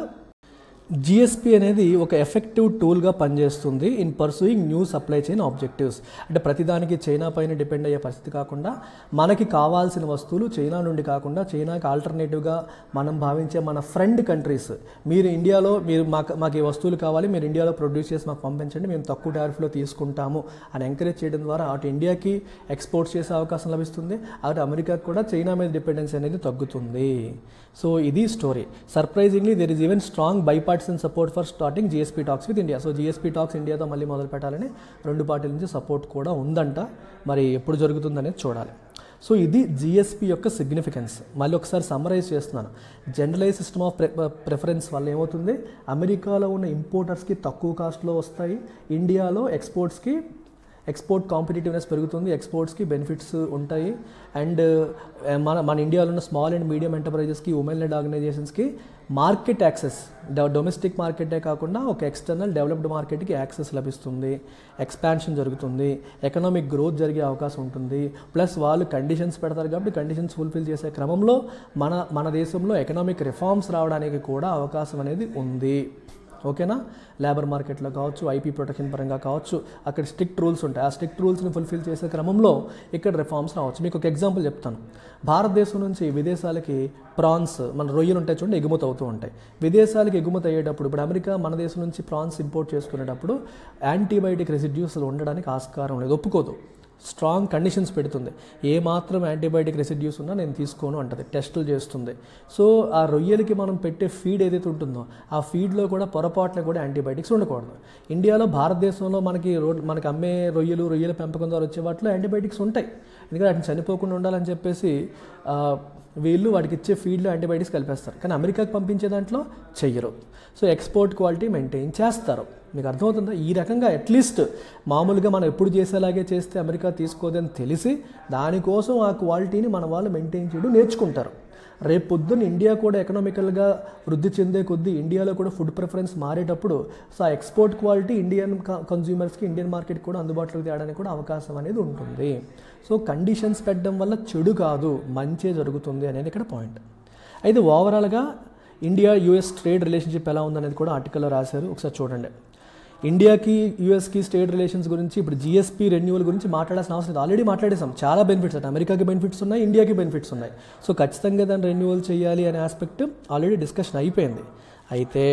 జిఎస్పి అనేది ఒక ఎఫెక్టివ్ టూల్గా పనిచేస్తుంది in pursuing new supply chain objectives అంటే ప్రతిదానికి చైనా పైన డిపెండ్ అయ్యే పరిస్థితి కాకుండా మనకి కావాల్సిన వస్తువులు చైనా నుండి కాకుండా చైనాకి ఆల్టర్నేటివ్గా మనం భావించే మన ఫ్రెండ్ కంట్రీస్ మీరు ఇండియాలో మీరు మాకు మాకు ఈ వస్తువులు కావాలి మీరు ఇండియాలో ప్రొడ్యూస్ చేసి మాకు పంపించండి మేము తక్కువ టారిఫ్లో తీసుకుంటాము అని ఎంకరేజ్ చేయడం ద్వారా అటు ఇండియాకి ఎక్స్పోర్ట్ చేసే అవకాశం లభిస్తుంది అటు అమెరికాకు కూడా చైనా మీద డిపెండెన్సీ అనేది తగ్గుతుంది సో ఇది story surprisingly there is even strong bipartisan support for starting GSP talks with India so GSP talks ఇండియాతో మళ్ళీ మొదలు పెట్టాలని రెండు పార్టీల నుంచి సపోర్ట్ కూడా ఉందంట మరి ఎప్పుడు జరుగుతుందనేది చూడాలి సో ఇది జిఎస్పి యొక్క సిగ్నిఫికెన్స్ మళ్ళీ ఒకసారి సమ్మరైజ్ చేస్తున్నాను జనరలైజ్ సిస్టమ్ ఆఫ్ ప్రిఫరెన్స్ వల్ల ఏమవుతుంది అమెరికాలో ఉన్న ఇంపోర్టర్స్కి తక్కువ కాస్ట్లో వస్తాయి ఇండియాలో ఎక్స్పోర్ట్స్కి ఎక్స్పోర్ట్ కాంపిటేటివ్నెస్ పెరుగుతుంది ఎక్స్పోర్ట్స్కి బెనిఫిట్స్ ఉంటాయి అండ్ మన మన ఇండియాలో ఉన్న స్మాల్ అండ్ మీడియం ఎంటర్ప్రైజెస్కి ఉమెన్ లెడ్ ఆర్గనైజేషన్స్కి మార్కెట్ యాక్సెస్ డొమెస్టిక్ మార్కెటే కాకుండా ఒక ఎక్స్టర్నల్ డెవలప్డ్ మార్కెట్కి యాక్సెస్ లభిస్తుంది ఎక్స్పాన్షన్ జరుగుతుంది ఎకనామిక్ గ్రోత్ జరిగే అవకాశం ఉంటుంది ప్లస్ వాళ్ళు కండిషన్స్ పెడతారు కాబట్టి కండిషన్స్ ఫుల్ఫిల్ చేసే క్రమంలో మన మన దేశంలో ఎకనామిక్ రిఫార్మ్స్ రావడానికి కూడా అవకాశం అనేది ఉంది ఓకేనా లేబర్ మార్కెట్లో కావచ్చు ఐపీ ప్రొటెక్షన్ పరంగా కావచ్చు అక్కడ స్ట్రిక్ట్ రూల్స్ ఉంటాయి ఆ స్ట్రిక్ట్ రూల్స్ని ఫుల్ఫిల్ చేసే క్రమంలో ఇక్కడ రిఫార్మ్స్ రావచ్చు మీకు ఒక ఎగ్జాంపుల్ చెప్తాను భారతదేశం నుంచి విదేశాలకి ప్రాన్స్ మన రొయ్యలు ఉంటాయి చూడండి ఎగుమతి అవుతూ ఉంటాయి విదేశాలకు ఎగుమతి అయ్యేటప్పుడు ఇప్పుడు అమెరికా మన దేశం నుంచి ప్రాన్స్ ఇంపోర్ట్ చేసుకునేటప్పుడు యాంటీబయాటిక్ రెసిడ్యూస్ ఉండడానికి ఆస్కారం లేదు ఒప్పుకోదు స్ట్రాంగ్ కండిషన్స్ పెడుతుంది ఏ మాత్రం యాంటీబయాటిక్ రెసిడ్యూస్ ఉన్నా నేను తీసుకోను అంటది టెస్టులు చేస్తుంది సో ఆ రొయ్యలకి మనం పెట్టే ఫీడ్ ఏదైతే ఉంటుందో ఆ ఫీడ్లో కూడా పొరపాటున కూడా యాంటీబయాటిక్స్ ఉండకూడదు ఇండియాలో భారతదేశంలో మనకి రో మనకి అమ్మే రొయ్యలు రొయ్యల పెంపకం ద్వారా వచ్చే వాటిలో యాంటీబయాటిక్స్ ఉంటాయి ఎందుకంటే వాటిని చనిపోకుండా ఉండాలని చెప్పేసి ఆ, వీళ్ళు వాటికి ఇచ్చే ఫీడ్లో యాంటీబయాటిక్స్ కలిపేస్తారు కానీ అమెరికాకి పంపించే దాంట్లో చెయ్యరు సో ఎక్స్పోర్ట్ క్వాలిటీ మెయింటైన్ చేస్తారు మీకు అర్థమవుతుందా ఈ రకంగా అట్లీస్ట్ మామూలుగా మనం ఎప్పుడు చేసేలాగే చేస్తే అమెరికా తీసుకోదని తెలిసి దానికోసం ఆ క్వాలిటీని మన వాళ్ళు మెయింటైన్ చేయడం నేర్చుకుంటారు రేపు పొద్దున్న ఇండియా కూడా ఎకనామికల్గా వృద్ధి చెందే కొద్దీ ఇండియాలో కూడా ఫుడ్ ప్రిఫరెన్స్ మారేటప్పుడు సో ఆ ఎక్స్పోర్ట్ క్వాలిటీ ఇండియన్ కన్జ్యూమర్స్కి ఇండియన్ మార్కెట్ కూడా అందుబాటులోకి తేయడానికి కూడా అవకాశం అనేది ఉంటుంది సో కండిషన్స్ పెట్టడం వల్ల చెడు కాదు మంచే జరుగుతుంది అనేది ఇక్కడ పాయింట్ అయితే ఓవరాల్గా ఇండియా యుఎస్ ట్రేడ్ రిలేషన్షిప్ ఎలా ఉందనేది కూడా ఆర్టికల్లో రాశారు ఒకసారి చూడండి ఇండియాకి యూఎస్కి స్టేట్ రిలేషన్స్ గురించి ఇప్పుడు జిఎస్పీ రెన్యువల్ గురించి మాట్లాడాల్సిన అవసరం లేదు ఆల్రెడీ మాట్లాడేసాం చాలా బెనిఫిట్స్ అంటే అమెరికాకి బెనిఫిట్స్ ఉన్నాయి ఇండియాకి బెనిఫిట్స్ ఉన్నాయి సో ఖచ్చితంగా దాన్ని రెన్యువల్ చేయాలి అనే ఆస్పెక్ట్ ఆల్రెడీ డిస్కషన్ అయిపోయింది అయితే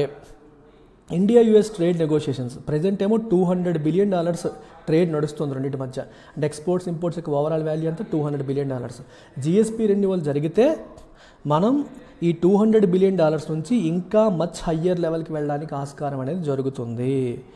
India US trade negotiations present ఏమో two hundred billion dollars trade నడుస్తుంది రెండింటి మధ్య అంటే ఎక్స్పోర్ట్స్ ఇంపోర్ట్స్ యొక్క ఓవరాల్ వాల్యూ అంతా two hundred billion dollars GSP renewal జరిగితే మనం ఈ టూ హండ్రెడ్ బిలియన్ డాలర్స్ నుంచి ఇంకా మచ్ హయ్యర్ లెవెల్కి వెళ్ళడానికి ఆస్కారం అనేది జరుగుతుంది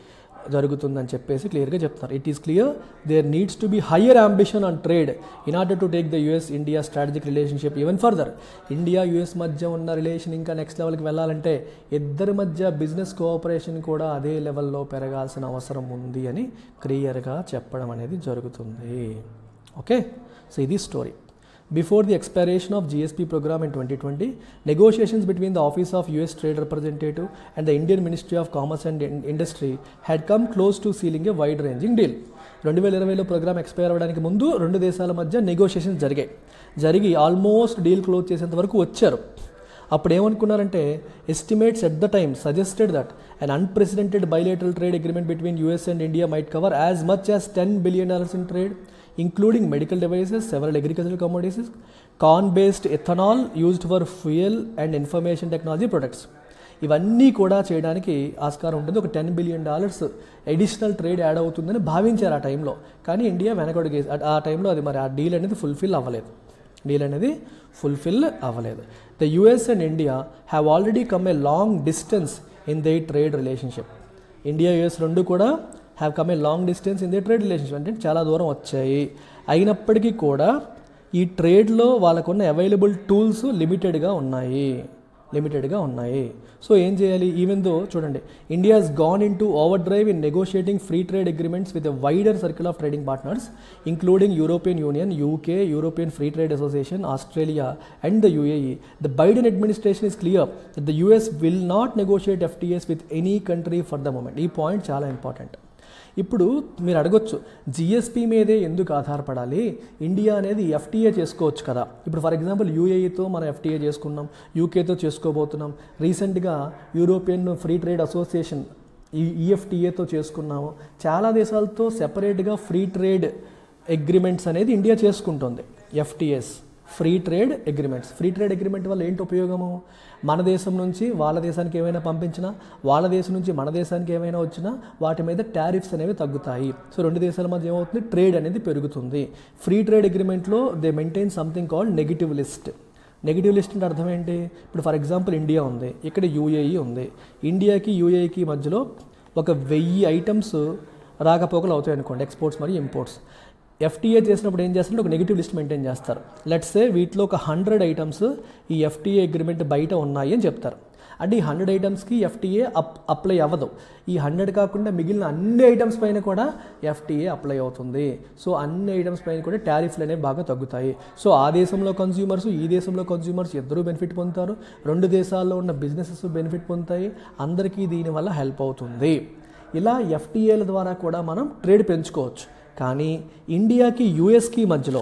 జరుగుతుందని చెప్పేసి క్లియర్గా చెప్తున్నారు it is clear there needs to be higher ambition on trade in order to take the US India strategic relationship even further India US మధ్య ఉన్న రిలేషన్ ఇంకా నెక్స్ట్ లెవెల్కి వెళ్ళాలంటే ఇద్దరి మధ్య బిజినెస్ కోఆపరేషన్ కూడా అదే లెవెల్లో పెరగాల్సిన అవసరం ఉంది అని క్లియర్గా చెప్పడం అనేది జరుగుతుంది ఓకే సో ఇది story Before the expiration of GSP program in 2020, negotiations between the Office of US Trade Representative and the Indian Ministry of Commerce and In- Industry had come close to sealing a wide ranging deal. రెండు వేల ఇరవైలో programme expire అవ్వడానికి ముందు రెండు దేశాల మధ్య negotiations జరిగాయి జరిగి ఆల్మోస్ట్ డీల్ క్లోజ్ చేసేంత వరకు వచ్చారు అప్పుడు ఏమనుకున్నారంటే estimates at the time suggested that an unprecedented bilateral trade agreement between US and India might cover as much as ten billion dollars in trade including medical devices, several agricultural commodities, corn based ethanol used for fuel and information technology products. ఇవన్నీ కూడా చేయడానికి ఆస్కారం ఉంటుంది ఒక ten billion dollars additional trade add అవుతుందని భావించారు ఆ టైంలో కానీ ఇండియా వెనకడుగు ఆ టైంలో అది మరి ఆ డీల్ అనేది ఫుల్ఫిల్ అవ్వలేదు డీల్ అనేది ఫుల్ఫిల్ అవ్వలేదు the US and India have already come a long distance in the trade relationship India US రెండు కూడా have come a long distance in the trade relationship అంటే చాలా దూరం వచ్చాయి అయినప్పటికీ కూడా ఈ ట్రేడ్లో వాళ్ళకున్న అవైలబుల్ టూల్స్ లిమిటెడ్గా ఉన్నాయి లిమిటెడ్గా ఉన్నాయి సో ఏం చేయాలి ఈవెన్ దో చూడండి India has gone into overdrive in negotiating free trade agreements with a wider circle of trading partners including European Union UK European Free Trade Association Australia and the UAE the Biden administration is clear that the US will not negotiate FTAs with any country for the moment ఈ point చాలా important ఇప్పుడు మీరు అడగొచ్చు GSP మీదే ఎందుకు ఆధారపడాలి India అనేది FTA చేసుకోవచ్చు కదా ఇప్పుడు ఫర్ ఎగ్జాంపుల్ యూఏఈతో మనం ఎఫ్టీఏ చేసుకున్నాం యూకేతో చేసుకోబోతున్నాం రీసెంట్గా యూరోపియన్ ఫ్రీ ట్రేడ్ అసోసియేషన్ ఈ ఈఎఫ్టీఏతో చేసుకున్నాము చాలా దేశాలతో సెపరేట్గా ఫ్రీ ట్రేడ్ అగ్రిమెంట్స్ అనేది ఇండియా చేసుకుంటుంది FTAs free trade agreements free trade agreement వల్ల ఏంటి ఉపయోగము మన దేశం నుంచి వాళ్ళ దేశానికి ఏమైనా పంపించినా వాళ్ళ దేశం నుంచి మన దేశానికి ఏమైనా వచ్చినా వాటి మీద టారిఫ్స్ అనేవి తగ్గుతాయి సో రెండు దేశాల మధ్య ఏమవుతుంది ట్రేడ్ అనేది పెరుగుతుంది ఫ్రీ ట్రేడ్ అగ్రిమెంట్లో they maintain something called negative list negative list అంటే అర్థం ఏంటి ఇప్పుడు ఫర్ ఎగ్జాంపుల్ ఇండియా ఉంది ఇక్కడ యూఏఈ ఉంది ఇండియాకి యూఏఈకి మధ్యలో ఒక వెయ్యి ఐటమ్స్ రాకపోకలు అవుతాయి అనుకోండి ఎక్స్పోర్ట్స్ మరియు ఇంపోర్ట్స్ ఎఫ్టీఏ చేసినప్పుడు ఏం చేస్తారంటే ఒక నెగిటివ్ లిస్ట్ మెయింటైన్ చేస్తారు లెట్స్ సే వీటిలో ఒక హండ్రెడ్ ఐటమ్స్ ఈ ఎఫ్టీఏ అగ్రిమెంట్ బయట ఉన్నాయి అని చెప్తారు అంటే ఈ హండ్రెడ్ ఐటమ్స్కి ఎఫ్టీఏ అప్ అప్లై అవ్వదు ఈ హండ్రెడ్ కాకుండా మిగిలిన అన్ని ఐటమ్స్ పైన కూడా ఎఫ్టీఏ అప్లై అవుతుంది సో అన్ని ఐటమ్స్ పైన కూడా టారిఫ్లు అనేవి బాగా తగ్గుతాయి సో ఆ దేశంలో కన్జ్యూమర్స్ ఈ దేశంలో కన్జ్యూమర్స్ ఇద్దరూ బెనిఫిట్ పొందుతారు రెండు దేశాల్లో ఉన్న బిజినెసెస్ బెనిఫిట్ పొందుతాయి అందరికీ దీనివల్ల హెల్ప్ అవుతుంది ఇలా ఎఫ్టీఏల ద్వారా కూడా మనం ట్రేడ్ పెంచుకోవచ్చు కానీ ఇండియాకి యుఎస్కి మధ్యలో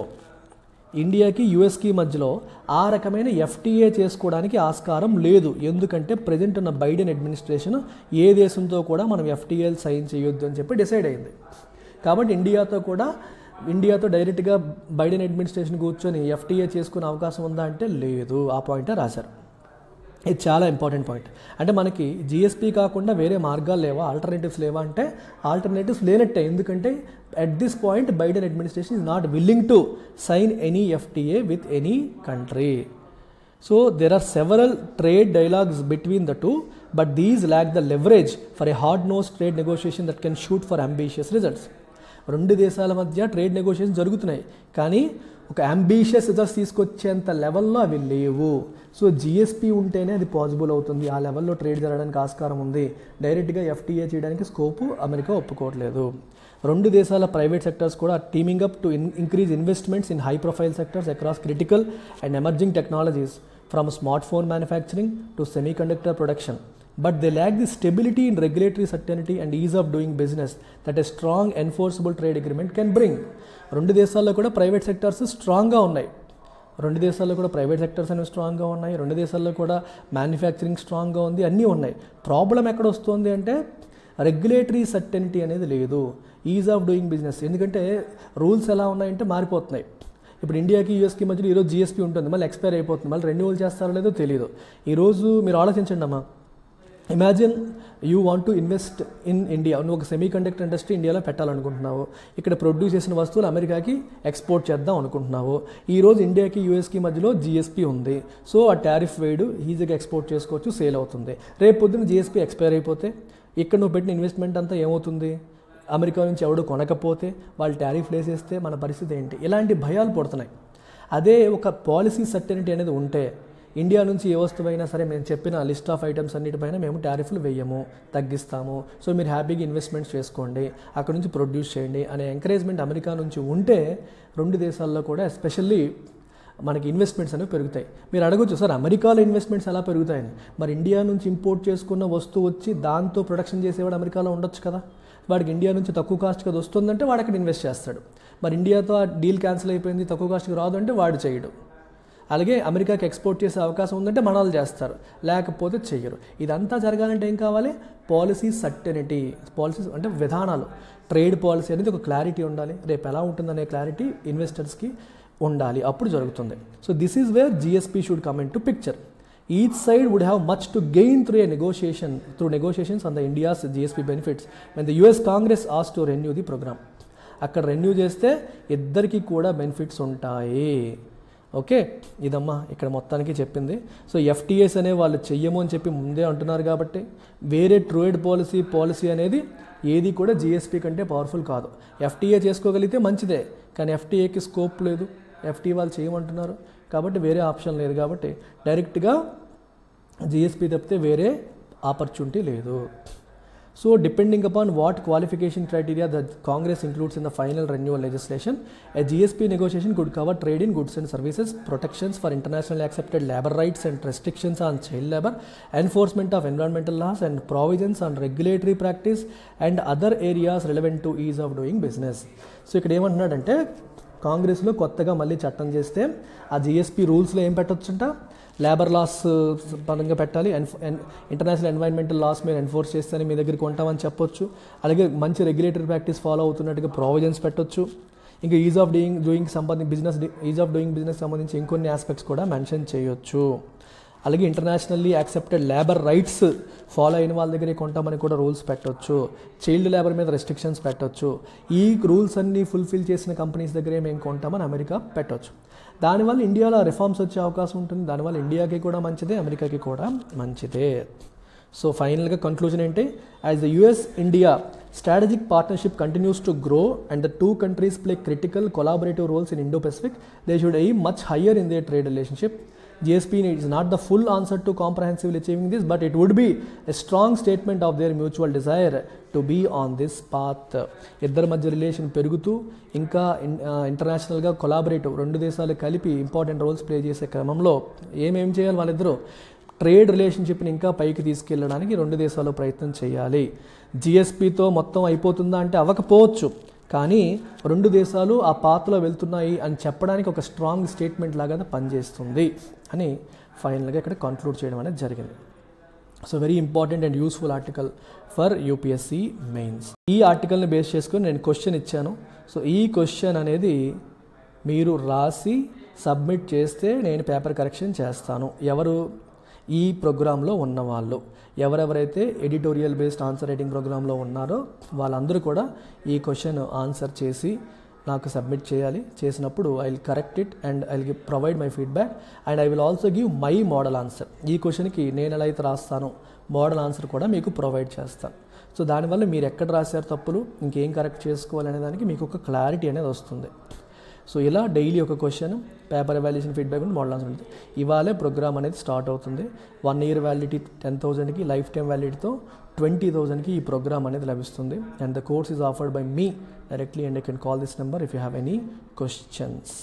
ఇండియాకి యుఎస్కి మధ్యలో ఆ రకమైన ఎఫ్టీఏ చేసుకోవడానికి ఆస్కారం లేదు ఎందుకంటే ప్రజెంట్ ఉన్న బైడెన్ అడ్మినిస్ట్రేషన్ ఏ దేశంతో కూడా మనం ఎఫ్టీఏలు సైన్ చేయొద్దు అని చెప్పి డిసైడ్ అయింది కాబట్టి ఇండియాతో కూడా ఇండియాతో డైరెక్ట్గా బైడెన్ అడ్మినిస్ట్రేషన్ కూర్చొని ఎఫ్టీఏ చేసుకునే అవకాశం ఉందా అంటే లేదు ఆ పాయింటే రాశారు ఇది చాలా ఇంపార్టెంట్ పాయింట్ అంటే మనకి జిఎస్పీ కాకుండా వేరే మార్గాలు లేవా ఆల్టర్నేటివ్స్ లేవా అంటే ఆల్టర్నేటివ్స్ లేనట్టే ఎందుకంటే at this point Biden administration is not willing to sign any FTA with any country so there are several trade dialogues between the two but these lack the leverage for a hard nose trade negotiation that can shoot for ambitious results రెండు దేశాల మధ్య trade negotiation జరుగుతున్నాయి కానీ ఒక ambitious results తీసుకొచ్చేంత లెవెల్లో అవి లేవు so GSP ఉంటేనే అది పాసిబుల్ అవుతుంది ఆ లెవెల్లో ట్రేడ్ జరగడానికి ఆస్కారం ఉంది డైరెక్ట్గా ఎఫ్టీఏ చేయడానికి స్కోపు అమెరికా ఒప్పుకోవట్లేదు రెండు దేశాల ప్రైవేట్ సెక్టర్స్ కూడా teaming up to increase investments in high profile sectors across critical and emerging technologies from smartphone manufacturing to semiconductor production but they lack the stability in regulatory certainty and ease of doing business that a strong enforceable trade agreement can bring రెండు దేశాల్లో కూడా private sectors స్ట్రాంగ్గా ఉన్నాయి రెండు దేశాల్లో కూడా private sectors అనేవి స్ట్రాంగ్గా ఉన్నాయి రెండు దేశాల్లో కూడా మ్యానుఫ్యాక్చరింగ్ స్ట్రాంగ్గా ఉంది అన్నీ ఉన్నాయి ప్రాబ్లం ఎక్కడ వస్తుంది అంటే రెగ్యులేటరీ సర్టెనిటీ అనేది లేదు ఈజ్ ఆఫ్ డూయింగ్ బిజినెస్ ఎందుకంటే రూల్స్ ఎలా ఉన్నాయంటే మారిపోతున్నాయి ఇప్పుడు ఇండియాకి యూఎస్కి మధ్యలో ఈరోజు జిఎస్పీ ఉంటుంది మళ్ళీ ఎక్స్పైర్ అయిపోతుంది మళ్ళీ రెన్యువల్ చేస్తారో లేదో తెలియదు ఈరోజు మీరు ఆలోచించండి అమ్మా imagine you want to invest in India నువ్వు ఒక సెమీ కండక్టర్ ఇండస్ట్రీ ఇండియాలో పెట్టాలనుకుంటున్నావు ఇక్కడ ప్రొడ్యూస్ చేసిన వస్తువులు అమెరికాకి ఎక్స్పోర్ట్ చేద్దాం అనుకుంటున్నావు ఈ రోజు ఇండియాకి యూఎస్కి మధ్యలో జిఎస్పీ ఉంది సో ఆ టారిఫ్ వేడు ఈజీగా ఎక్స్పోర్ట్ చేసుకోవచ్చు సేల్ అవుతుంది రేపు పొద్దున్న జిఎస్పీ ఎక్స్పైర్ అయిపోతే ఇక్కడ నువ్వు పెట్టిన ఇన్వెస్ట్మెంట్ అంతా ఏమవుతుంది అమెరికా నుంచి ఎవడు కొనకపోతే వాళ్ళు టారిఫ్ వేసేస్తే మన పరిస్థితి ఏంటి ఇలాంటి భయాలు పడుతున్నాయి అదే ఒక పాలసీ సర్టెనిటీ అనేది ఉంటే ఇండియా నుంచి ఏ వస్తువైనా సరే మేము చెప్పిన లిస్ట్ ఆఫ్ ఐటమ్స్ అన్నిటిపైన మేము టారిఫ్లు వేయము తగ్గిస్తాము సో మీరు హ్యాపీగా ఇన్వెస్ట్మెంట్స్ చేసుకోండి అక్కడ నుంచి ప్రొడ్యూస్ చేయండి అనే ఎంకరేజ్మెంట్ అమెరికా నుంచి ఉంటే రెండు దేశాల్లో కూడా ఎస్పెషల్లీ మనకి ఇన్వెస్ట్మెంట్స్ అనేవి పెరుగుతాయి మీరు అడగొచ్చు సార్ అమెరికాలో ఇన్వెస్ట్మెంట్స్ ఎలా పెరుగుతాయని మరి ఇండియా నుంచి ఇంపోర్ట్ చేసుకున్న వస్తువు వచ్చి దాంతో ప్రొడక్షన్ చేసేవాడు అమెరికాలో ఉండొచ్చు కదా వాడికి ఇండియా నుంచి తక్కువ కాస్ట్కి అది వస్తుందంటే వాడు అక్కడ ఇన్వెస్ట్ చేస్తాడు మరి ఇండియాతో ఆ డీల్ క్యాన్సిల్ అయిపోయింది తక్కువ కాస్ట్కి రాదు అంటే వాడు చేయడు అలాగే అమెరికాకి ఎక్స్పోర్ట్ చేసే అవకాశం ఉందంటే మన వాళ్ళు చేస్తారు లేకపోతే చెయ్యరు ఇదంతా జరగాలంటే ఏం కావాలి పాలసీ సర్టెనిటీ పాలసీస్ అంటే విధానాలు ట్రేడ్ పాలసీ అనేది ఒక క్లారిటీ ఉండాలి రేపు ఎలా ఉంటుందనే క్లారిటీ ఇన్వెస్టర్స్కి ఉండాలి అప్పుడు జరుగుతుంది so this is where GSP should come into picture each side would have much to gain through a negotiation through negotiations on the India's GSP benefits when the US Congress has to renew the program అక్కడ renew చేస్తే ఇద్దరికి కూడా benefits ఉంటాయి okay ఇదమ్మా ఇక్కడ మొత్తానికి చెప్పింది so FTS అనే వాళ్ళు చెయ్యము అని చెప్పి ముందే అంటున్నారు కాబట్టి వేరే ట్రేడ్ పాలసీ పాలసీ అనేది ఏది కూడా జిఎస్పీ కంటే పవర్ఫుల్ కాదు ఎఫ్టీఏ చేసుకోగలిగితే మంచిదే కానీ ఎఫ్టీఏకి స్కోప్ లేదు ఎఫ్టీ వాళ్ళు చేయమంటున్నారు కాబట్టి వేరే ఆప్షన్ లేదు కాబట్టి డైరెక్ట్గా జిఎస్పీ తప్పితే వేరే ఆపర్చునిటీ లేదు so depending upon what qualification criteria the Congress includes in the final renewal legislation a GSP negotiation could cover trade in goods and services protections for international accepted labour rights and restrictions on child labour enforcement of environmental laws and provisions on regulatory practice and other areas relevant to ease of doing business so ఇక్కడ ఏమంటున్నాడంటే కాంగ్రెస్లో కొత్తగా మళ్ళీ చట్టం చేస్తే ఆ GSP రూల్స్లో ఏం పెట్టొచ్చుంట labour laws పరంగా పెట్టాలి ఇంటర్నేషనల్ ఎన్వైరన్మెంటల్ లాస్ మీరు ఎన్ఫోర్స్ చేస్తేనే మీ దగ్గరికి కొంటామని చెప్పొచ్చు అలాగే మంచి రెగ్యులేటరీ ప్రాక్టీస్ ఫాలో అవుతున్నట్టుగా ప్రావిజన్స్ పెట్టొచ్చు ఇంకా ఈజ్ ఆఫ్ డూయింగ్ డూయింగ్ సంబంధించి business ease of doing business సంబంధించి ఇంకొన్ని ఆస్పెక్ట్స్ కూడా మెన్షన్ చేయొచ్చు అలాగే internationally accepted labour rights follow అయిన వాళ్ళ దగ్గరే కొంటామని కూడా రూల్స్ పెట్టొచ్చు చైల్డ్ లేబర్ మీద రెస్ట్రిక్షన్స్ పెట్టొచ్చు ఈ రూల్స్ అన్నీ ఫుల్ఫిల్ చేసిన కంపెనీస్ దగ్గరే మేము కొంటామని అమెరికా పెట్టొచ్చు దానివల్ల ఇండియాలో రిఫార్మ్స్ వచ్చే అవకాశం ఉంటుంది దానివల్ల ఇండియాకి కూడా మంచిదే అమెరికాకి కూడా మంచిదే సో ఫైనల్గా కంక్లూజన్ ఏంటి as the US India strategic partnership continues to grow and the two countries play critical collaborative roles in Indo Pacific they should aim much higher in the trade relationship GSP is not the full answer to comprehensively achieving this, but it would be a strong statement of their mutual desire to be on this path. ఇద్దరి మధ్య relation పెరుగుతూ ఇంకా ఇంటర్నేషనల్గా collaborative రెండు దేశాలు కలిపి important roles play చేసే క్రమంలో ఏమేం చేయాలి వాళ్ళిద్దరూ ట్రేడ్ రిలేషన్షిప్ని ఇంకా పైకి తీసుకెళ్ళడానికి రెండు దేశాలు ప్రయత్నం చేయాలి జిఎస్పితో మొత్తం అయిపోతుందా అంటే అవ్వకపోవచ్చు కానీ రెండు దేశాలు ఆ పాత్రలో వెళ్తున్నాయి అని చెప్పడానికి ఒక స్ట్రాంగ్ స్టేట్మెంట్ లాగా పనిచేస్తుంది అని ఫైనల్గా ఇక్కడ కంక్లూడ్ చేయడం అనేది జరిగింది so very important and useful article for UPSC mains ఈ ఆర్టికల్ని బేస్ చేసుకొని నేను క్వశ్చన్ ఇచ్చాను సో ఈ క్వశ్చన్ అనేది మీరు రాసి సబ్మిట్ చేస్తే నేను పేపర్ కరెక్షన్ చేస్తాను ఎవరు ఈ ప్రోగ్రాంలో ఉన్నవాళ్ళు ఎవరెవరైతే ఎడిటోరియల్ బేస్డ్ ఆన్సర్ రైటింగ్ ప్రోగ్రాంలో ఉన్నారో వాళ్ళందరూ కూడా ఈ క్వశ్చన్ ఆన్సర్ చేసి నాకు సబ్మిట్ చేయాలి చేసినప్పుడు I will correct it and I will provide my feedback and I will also give my model answer ఈ క్వశ్చన్కి నేను ఎలా అయితే రాస్తానో మోడల్ ఆన్సర్ కూడా మీకు ప్రొవైడ్ చేస్తాను సో దానివల్ల మీరు ఎక్కడ రాశారు తప్పులు ఇంకేం కరెక్ట్ చేసుకోవాలనే దానికి మీకు ఒక క్లారిటీ అనేది వస్తుంది సో ఇలా డైలీ ఒక క్వశ్చన్ పేపర్ ఎవాల్యుయేషన్ ఫీడ్బ్యాక్ ఉండి మోడల్ ఆన్సర్ ఉంటుంది ఇవాళే ప్రోగ్రామ్ అనేది స్టార్ట్ అవుతుంది వన్ ఇయర్ వ్యాలిడిటీ టెన్ థౌసండ్కి లైఫ్ టైం వ్యాలిడిటీతో ట్వంటీ థౌసండ్కి ఈ ప్రోగ్రామ్ అనేది లభిస్తుంది and the course is offered by me directly and I can call this number if you have any questions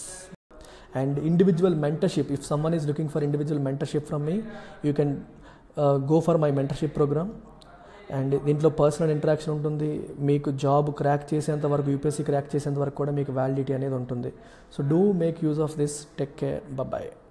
and individual mentorship if someone is looking for individual mentorship from me you can uh, go for my mentorship program and దీంట్లో personal interaction ఉంటుంది మీకు job crack చేసేంత వరకు UPSC crack చేసేంత వరకు కూడా మీకు validity అనేది ఉంటుంది so do make use of this tech care bye